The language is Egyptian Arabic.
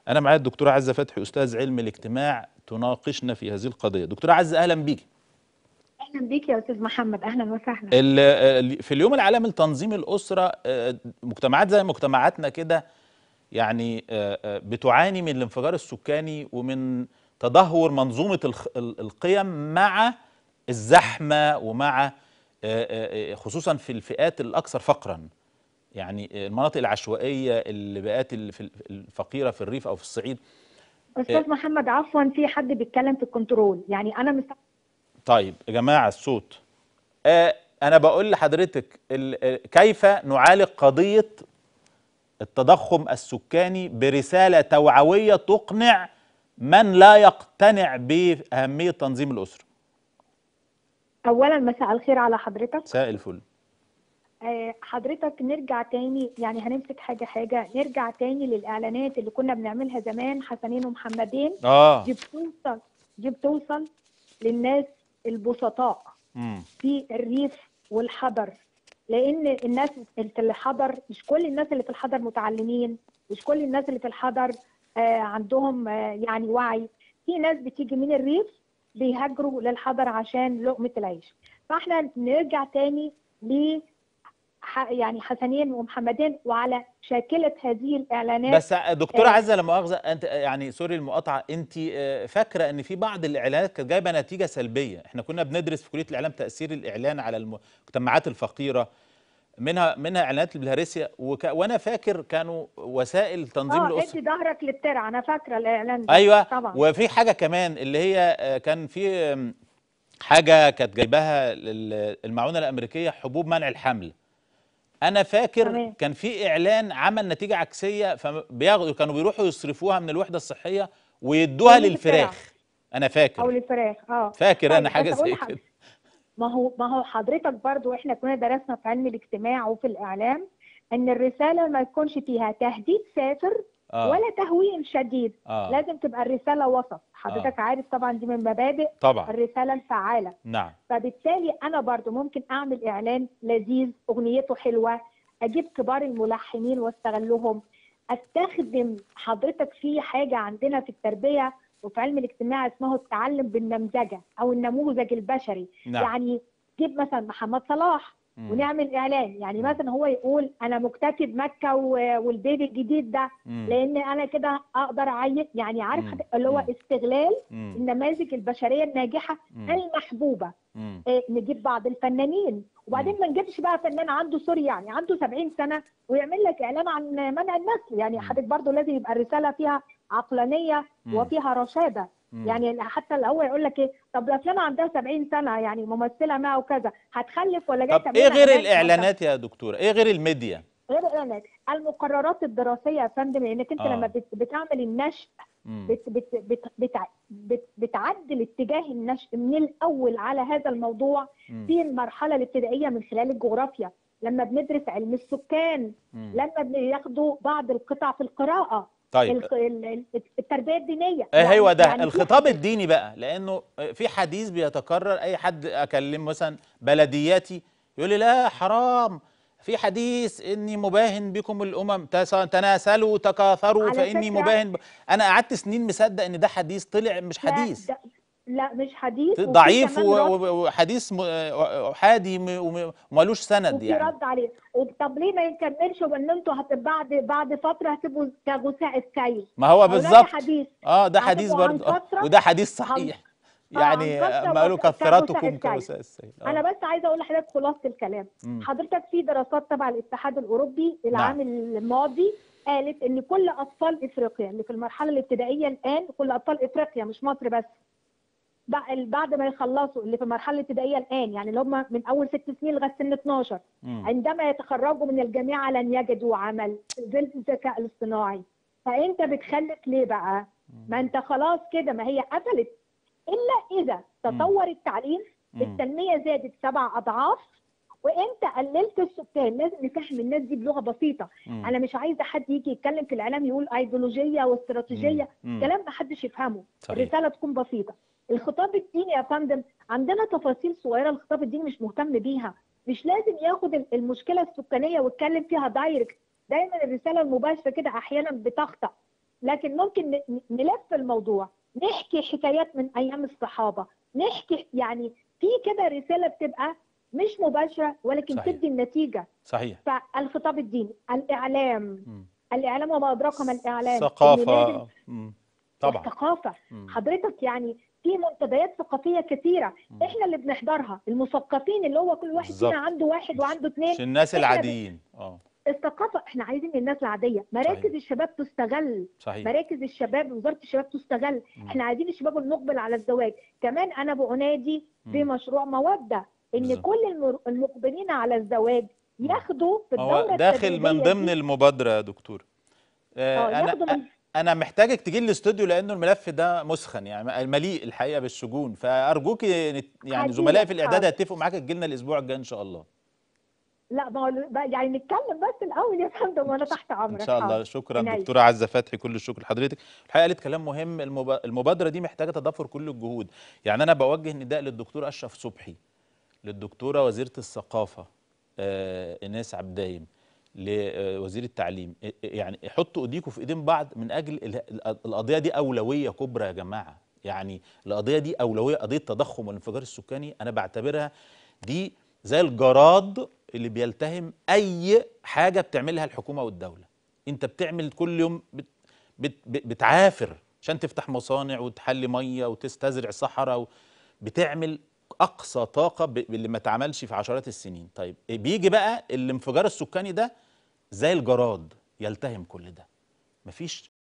أنا معايا الدكتورة عزة فتحي أستاذ علم الاجتماع تناقشنا في هذه القضية دكتورة عزة أهلا بيك اهلا بيك يا استاذ محمد اهلا وسهلا ال- في اليوم العالمي لتنظيم الأسرة آه، مجتمعات زي مجتمعاتنا كده يعني آه، آه، بتعاني من الانفجار السكاني ومن تدهور منظومة الخ- ال- القيم مع الزحمة ومع آه، آه، آه، خصوصا في الفئات الأكثر فقرا يعني المناطق العشوائية اللي بقات ال- في الفقيرة في الريف أو في الصعيد استاذ محمد عفوا في حد بيتكلم في الكنترول يعني انا مست... طيب يا جماعة الصوت آه أنا بقول لحضرتك ال- آه، كيف نعالج قضية التضخم السكاني برسالة توعوية تقنع من لا يقتنع بأهمية تنظيم الأسرة اولا مساء الخير على حضرتك مساء الفل آه، حضرتك نرجع تاني يعني هنمسك حاجه حاجه نرجع تاني للاعلانات اللي كنا بنعملها زمان حسنين ومحمدين آه دي بتوصل دي بتوصل للناس البسطاء مم. في الريف والحضر لان الناس اللي في الحضر مش كل الناس اللي في الحضر متعلمين مش كل الناس اللي في الحضر آه، عندهم آه، يعني وعي في ناس بتيجي من الريف بيهاجروا للحضر عشان لقمة العيش فاحنا نرجع تاني ل ح- يعني حسنين ومحمدين وعلى شاكلة هذه الإعلانات بس دكتورة آه. عزة لا مؤاخذة أنت يعني سوري المقاطعة أنت آه، فاكرة إن في بعض الإعلانات كانت جايبة نتيجة سلبية، إحنا كنا بندرس في كلية الإعلام تأثير الإعلان على المجتمعات الفقيرة منها منها إعلانات البلهارسيا وك... وأنا فاكر كانوا وسائل تنظيم اه الأسرة ادي ظهرك للترع انا فاكره الاعلان ده ايوه طبعا وفي حاجه كمان اللي هي آه، كان في آم، حاجه كانت جايباها لل- المعونه الامريكيه حبوب منع الحمل انا فاكر تمام. كان في اعلان عمل نتيجه عكسيه فبياخدوا كانوا بيروحوا يصرفوها من الوحده الصحيه ويدوها أو للفراخ. للفراخ انا او فاكر للفراخ اه فاكر طيب، انا حاجه بس أقول زي لحضرتك- كده ما هو ما هو حضرتك برضو احنا كنا درسنا في علم الاجتماع وفي الاعلام ان الرساله ما يكونش فيها تهديد سافر اه ولا تهويل شديد اه لازم تبقى الرساله وسط حضرتك عارف طبعا دي من مبادئ طبعا الرساله الفعاله نعم فبالتالي انا برضو ممكن اعمل اعلان لذيذ اغنيته حلوه اجيب كبار الملحنين واستغلهم استخدم حضرتك في حاجه عندنا في التربيه وفي علم الاجتماع اسمه التعلم بالنمذجه او النموذج البشري نعم يعني جيب مثلا محمد صلاح مم. ونعمل اعلان يعني مم. مثلا هو يقول انا مكتسب مكه و- والبيبي الجديد ده مم. لان انا كده اقدر اعين يعني عارف مم. اللي هو مم. استغلال مم. النماذج البشريه الناجحه مم. المحبوبه مم. إيه، نجيب بعض الفنانين وبعدين ما نجيبش بقى فنان عنده سوري يعني عنده 70 سنه ويعمل لك اعلان عن منع النسل يعني مم. حضرتك برضه لازم يبقى الرساله فيها عقلانيه مم. وفيها رشاده مم. يعني حتى الاول يقول لك ايه طب لو فلانه عندها 70 سنه يعني ممثله ما وكذا هتخلف ولا جايه طب تعمل ايه لنا غير إعلان؟ الاعلانات يا دكتوره ايه غير الميديا غير الاعلانات المقررات الدراسيه يا فندم لانك انت آه. لما بت- بتعمل النشء مم. بت بت بت بت بت بتعدل اتجاه النشء من الاول على هذا الموضوع مم. في المرحله الابتدائيه من خلال الجغرافيا لما بندرس علم السكان مم. لما بياخدوا بعض القطع في القراءه طيب الق- ال- ال- التربيه الدينيه ايه يعني- هو ده يعني في الخطاب حاجات- الديني بقى لانه في حديث بيتكرر اي حد اكلم مثلا بلدياتي يقول لي لا حرام في حديث اني مباهن بكم الامم تس- تناسلوا تكاثروا على فاني فكرة- مباهن ب... انا قعدت سنين مصدق ان ده حديث طلع مش لا، حديث ده- لا مش حديث وفي ضعيف كمان و- رد- و- وحديث م- احادي م- وم- ومالوش سند وفي يعني رد عليه طب ليه ما يكملش وان انتوا هت- بعد بعد فتره هتبقوا كغثاء السيل ما هو أو ده بالظبط حديث اه ده هتبقوا حديث عن برضه آه، كثرة- وده حديث عن- صحيح آه، يعني عن كثرة ما قالوا وك- كغثاء كثرتكم السيل. كغثاء السيل آه. انا بس عايزه اقول لحضرتك خلاصه الكلام مم. حضرتك في دراسات تبع الاتحاد الاوروبي العام الماضي قالت ان كل اطفال افريقيا اللي في المرحله الابتدائيه الان كل اطفال افريقيا مش مصر بس بقى- بعد ما يخلصوا اللي في المرحله الابتدائيه الان يعني اللي هم من اول ست سنين لغايه سن 12 مم. عندما يتخرجوا من الجامعه لن يجدوا عمل في ظل الذكاء الاصطناعي فانت بتخلف ليه بقى؟ ما انت خلاص كده ما هي قفلت الا اذا تطور التعليم مم. التنميه زادت سبع اضعاف وانت قللت السكان لازم نفهم الناس دي بلغه بسيطه مم. انا مش عايزه حد يجي يتكلم في الاعلام يقول ايديولوجيه واستراتيجيه مم. مم. كلام ما حدش يفهمه صحيح. الرساله تكون بسيطه الخطاب الديني يا فندم عندنا تفاصيل صغيره الخطاب الديني مش مهتم بيها مش لازم ياخد ال- المشكله السكانيه ويتكلم فيها دايركت دايما الرساله المباشره كده احيانا بتخطأ لكن ممكن ن- ن- نلف الموضوع نحكي حكايات من ايام الصحابه نحكي يعني في كده رساله بتبقى مش مباشره ولكن صحيح. تدي النتيجه صحيح فالخطاب الديني الاعلام مم. الاعلام وما ادراك ما الاعلام إن لازم- ثقافة مم. طبعا الثقافه مم. حضرتك يعني في منتديات ثقافيه كثيره مم. احنا اللي بنحضرها المثقفين اللي هو كل واحد بالظبط. فينا عنده واحد وعنده اثنين مش الناس إحنا العاديين اه الثقافه احنا عايزين الناس العاديه مراكز صحيح. الشباب تستغل صحيح مراكز الشباب وزاره الشباب تستغل مم. احنا عايزين الشباب المقبل على الزواج كمان انا بنادي في مم. مشروع موده ان بالظبط. كل المر- المقبلين على الزواج ياخدوا في هو الدوره داخل من التدريبية ضمن دي- المبادرة يا دكتور آه اه ياخدوا انا من انا محتاجك تجي الاستوديو لانه الملف ده مسخن يعني مليء الحقيقه بالشجون فارجوك نت- يعني هجيلك، زملائي في الاعداد حاضر. هيتفقوا معاك تجي لنا الاسبوع الجاي ان شاء الله لا ما هو بقى يعني نتكلم بس الاول يا فندم وانا تحت امرك ان شاء الله حاضر. شكرا عناية. دكتوره عزه فتحي كل الشكر لحضرتك الحقيقه قالت كلام مهم المب- المبادره دي محتاجه تضافر كل الجهود يعني انا بوجه نداء للدكتور اشرف صبحي للدكتوره وزيره الثقافه آه ايناس عبدايم لوزير التعليم إ- يعني حطوا ايديكم في ايدين بعض من اجل ال- ال- القضيه دي اولويه كبرى يا جماعه يعني القضيه دي اولويه قضيه التضخم والانفجار السكاني انا بعتبرها دي زي الجراد اللي بيلتهم اي حاجه بتعملها الحكومه والدوله انت بتعمل كل يوم بت بت بت- بتعافر عشان تفتح مصانع وتحلي ميه وتستزرع صحراء و- بتعمل اقصى طاقه ب- باللي ما اتعملش في عشرات السنين طيب بيجي بقى الانفجار السكاني ده زي الجراد يلتهم كل ده مفيش